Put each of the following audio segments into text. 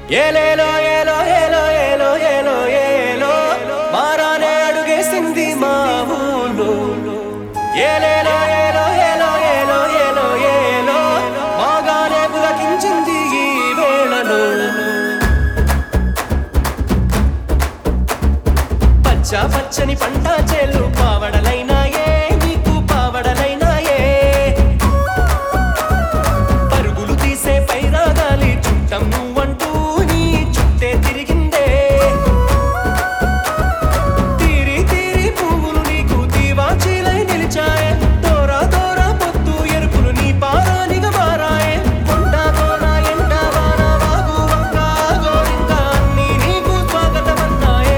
ఏలేలో ఏలో ఏలో ఏలో ఏలో ఏలో మారానే అడుగేసింది మా ఊళ్ళో ఏలేలో ఏలో ఏలో ఏలో ఏలో ఏలో మాగానే పులకించింది ఈ వేళలో పచ్చ పచ్చని పంట చేలు పావడలైనాయే నీకు పావడలైనాయే పరుగులు తీసే పైరాగాలి చుట్టం నువ్వంటూ నీ చుట్టే తిరిగిందే తీరి తీరి పువ్వులు నీకు దీవాచీలై నిలిచాయే దోరా దోరా పొద్దు ఎరుపులు నీ పారానిగా మారాయే కొండ కోన ఎండ వాన వాగు వంక గోరింక అన్నీ నీకు స్వాగతమన్నాయే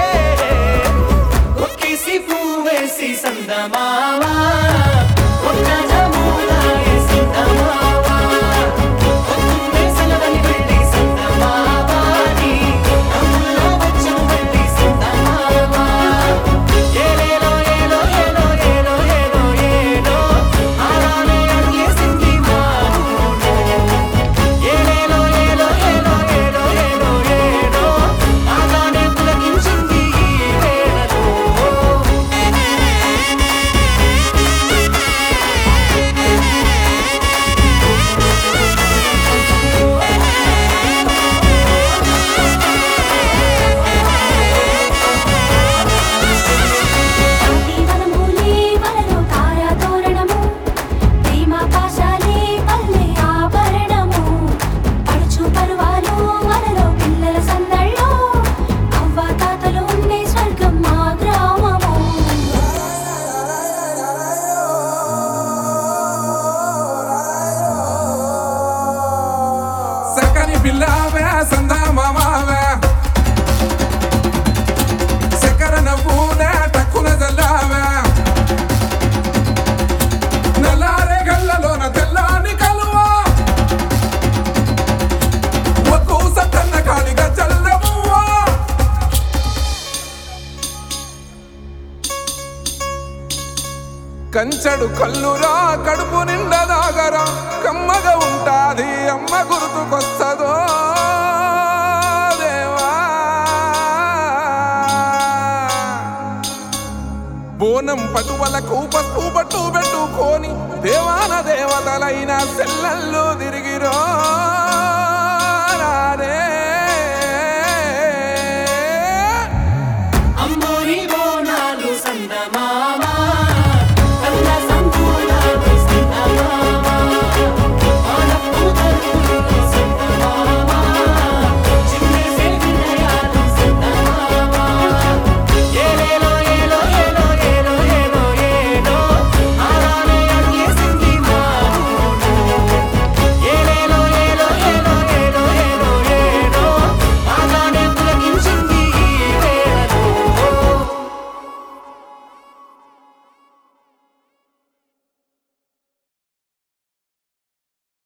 ఒక్కేసి పువ్వేసి సందమావా ఒక్క జముల సందమావా పొద్దున్నే సెలవని వెళ్ళి సందమావా నీ అమ్ములో వచ్చం వెళ్ళి సందమావా ఏలేలో ఏలో ఏలో ఏలో ఏలో ఏలో ఆరానే అడిగేసింది మా ఊళ్ళో ఏలేలో ఏలో ఏలో ఏలో ఏలో ఏలో ఆగానే పులకించింది ఈ వేళలో ఆదివనములే వలలో తారాతోరణము ప్రేమ పాశాలే పల్లె ఆభరణము పడుచు పరువాలు వలలో పిల్లల సందళ్ళు అవ్వ తాతలు ఉండే స్వర్గం మా గ్రామము సకని పిల్లవే సందా మామావే సకర నవ్వునే టక్కున జల్లావే నల్లారే గల్లలోన తెల్లాని కలువా ఒక్కూ సత్తన్న కాడిగా చల్లవువా కంచడు కల్లురా కడుపు నిండా దాగరా కమ్మగా ఉంటాది అమ్మ గుర్తుకొస్తదో దేవా బోనం పటువలకు పసుపు పట్టు పెట్టుకొని దేవాన దేవతలైన సెల్లల్లో తిరిగిరో